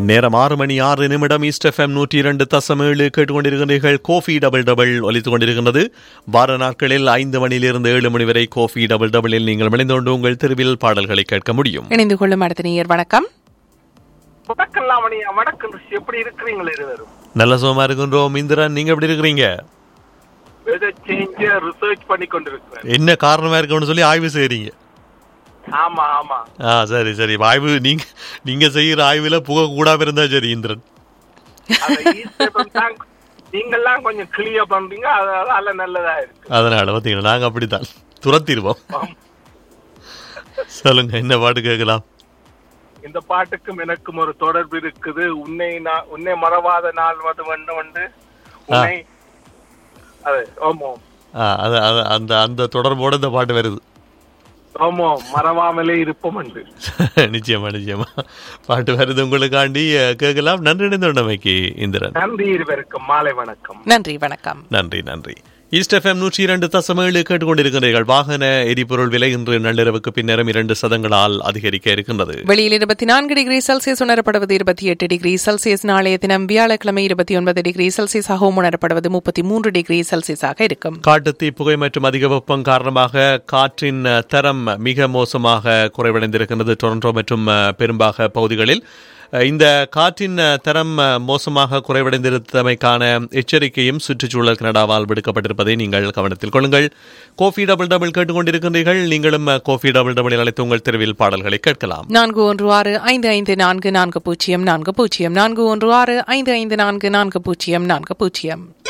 நேரம் ஆறு மணி ஆறு நிமிடம் ஈஸ்ட் எஃப்எம் நூற்றி இரண்டு தசம் ஏழு கேட்டுக்கொண்டிருக்கிறீர்கள் கோஃபி டபுள் டபுள் ஒலித்துக் கொண்டிருக்கிறது வார நாட்களில் ஐந்து மணியிலிருந்து ஏழு மணி வரை கோஃபி டபுள் டபுளில் நீங்கள் இணைந்து கொண்டு உங்கள் தெருவில் பாடல்களை கேட்க முடியும் இணைந்து கொள்ளும் அடுத்த நேயர் வணக்கம் வணக்கம் மணி வணக்கம் ரிஷி. எப்படி இருக்கிறீங்களா இருவரும் நல்ல சுகமா இருக்கின்றோம் இந்திரன் நீங்க எப்படி இருக்கிறீங்க வெதர் சேஞ்ச ரிசர்ச் பண்ணி கொண்டிருக்கிறேன் என்ன காரணமா இருக்குன்னு சொல்லி ஆய்வு செய்றீங்க ஆமா ஆமா ஆ சரி சரி ஆய்வு நீங்க நீங்க செய்யற ஆய்வுல புகை கூடாம இருந்தா சரி இந்திரன் அத East FM தான் நீங்கெல்லாம் கொஞ்சம் கிளியர் பண்றீங்க அதனால நல்லதா இருக்கு அதனால பாத்தீங்களா நாங்க அப்படித்தான் துரத்திடுவோம் ஆம். சொல்லுங்க என்ன பாட்டு கேட்கலாம் இந்த பாட்டுக்கும் எனக்கும் ஒரு தொடர்பு இருக்குது உன்னை நான் உன்னை மறவாத நாள் வந்து வேண்டும் என்று உன்னை அது ஆமா ஆ, அது அது அந்த அந்த தொடர்போட இந்த பாட்டு வருது ஆமா மறவாமலே இருப்போம் என்று நிச்சயமா நிச்சயமா பாட்டு வருது உங்களுக்காண்டி அஹ், கேட்கலாம் நன்றி இணைந்தமைக்கு இந்திரன் நன்றி இருவருக்கும் மாலை வணக்கம் நன்றி வணக்கம் நன்றி நன்றி ஈஸ்ட் எஃப்எம் நூற்றி இரண்டு தசமேழு கேட்டுக்கொண்டிருக்கிறீர்கள் வாகன எரிபொருள் விலை இன்று நள்ளிரவுக்கு பின்னரும் இரண்டு சதங்களால் அதிகரிக்க இருக்கின்றது வெளியில் இருபத்தி நான்கு டிகிரி செல்சியஸ் உணரப்படுவது இருபத்தி எட்டு டிகிரி செல்சியஸ் நாளைய தினம் வியாழக்கிழமை இருபத்தி ஒன்பது டிகிரி செல்சியஸாகவும் உணரப்படுவது முப்பத்தி மூன்று டிகிரி செல்சியஸாக இருக்கும் காட்டுத்தீ புகை மற்றும் அதிக வெப்பம் காரணமாக காற்றின் அஹ், தரம் மிக மோசமாக குறைவடைந்திருக்கிறது டொரண்டோ மற்றும் அஹ், பெரும்பாக பகுதிகளில் அஹ், இந்த காற்றின் அஹ், தரம் அஹ், மோசமாக குறைவடைந்திருந்தமைக்கான எச்சரிக்கையும் சுற்றுச்சூழல் கனடாவால் விடுக்கப்பட்டிருப்பதை நீங்கள் கவனத்தில் கொள்ளுங்கள் கோஃபி டபுள் டபுள் கேட்டுக்கொண்டிருக்கின்றீர்கள் நீங்களும் அஹ், கோஃபி டபுள் டபுள் அழைத்து உங்கள் தெருவில் பாடல்களை கேட்கலாம் நான்கு ஒன்று ஆறு ஐந்து ஐந்து நான்கு நான்கு பூஜ்ஜியம் நான்கு பூஜ்ஜியம் நான்கு ஒன்று ஆறு ஐந்து ஐந்து நான்கு நான்கு பூஜ்ஜியம் நான்கு பூஜ்ஜியம்